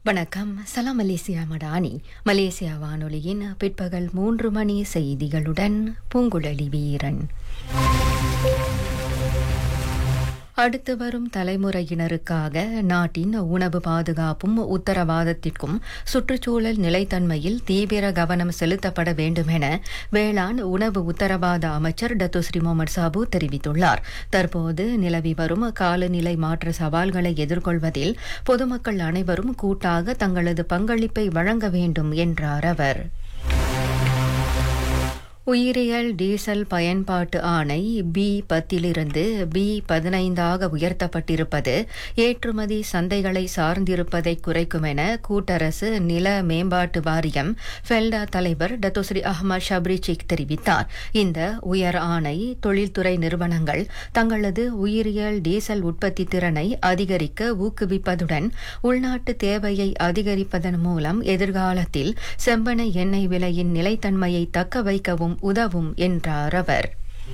வணக்கம் சலாம் Malaysia Madani Malaysia வானொலியின் பிற்பகல் மூன்று மணி செய்திகளுடன் பூங்குழலி வீரன் அடுத்து வரும் தலைமுறையினருக்காக நாட்டின் உணவு பாதுகாப்பும் உத்தரவாதத்திற்கும் சுற்றுச்சூழல் நிலைத்தன்மையில் தீவிர கவனம் செலுத்தப்பட வேண்டும் என வேளாண் உணவு உத்தரவாத அமைச்சர் டத்துஸ்ரீ முகமது சாபு தெரிவித்துள்ளார் தற்போது நிலவி வரும் காலநிலை மாற்ற சவால்களை எதிர்கொள்வதில் பொதுமக்கள் அனைவரும் கூட்டாக தங்களது பங்களிப்பை வழங்க வேண்டும் என்றார் அவர் உயிரியல் டீசல் பயன்பாட்டு ஆணை பி பத்திலிருந்து பி பதினைந்தாக உயர்த்தப்பட்டிருப்பது ஏற்றுமதி சந்தைகளை சார்ந்திருப்பதை குறைக்கும் என கூட்டரசு நில மேம்பாட்டு வாரியம் ஃபெல்டா தலைவர் டத்தோஸ்ரீ அஹ்மத் ஷப்ரி சிக் தெரிவித்தார் இந்த உயர் ஆணை தொழில்துறை நிறுவனங்கள் தங்களது உயிரியல் டீசல் உற்பத்தி திறனை அதிகரிக்க ஊக்குவிப்பதுடன் உள்நாட்டு தேவையை அதிகரிப்பதன் மூலம் எதிர்காலத்தில் செம்பனை எண்ணெய் விலையின் நிலைத்தன்மையை தக்க வைக்கவும் உதவும் என்றார் அவர்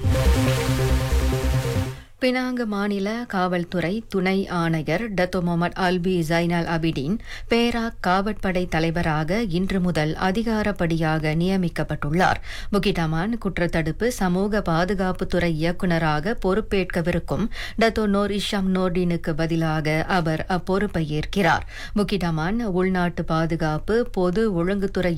பினாங்கு மாநில காவல்துறை துணை ஆணையர் Dato Mohamed Alfi Zainal Abidin Perak காவற்படை தலைவராக இன்று முதல் அதிகாரப்படியாக நியமிக்கப்பட்டுள்ளார் புகிடமான் குற்றத்தடுப்பு சமூக பாதுகாப்புத்துறை இயக்குநராக பொறுப்பேற்கவிருக்கும் டத்தோ நோர் இஷாம் நோர்டினுக்கு பதிலாக அவர் அப்பொறுப்பை ஏற்கிறார் புகிடமான் உள்நாட்டு பாதுகாப்பு பொது ஒழுங்குத்துறை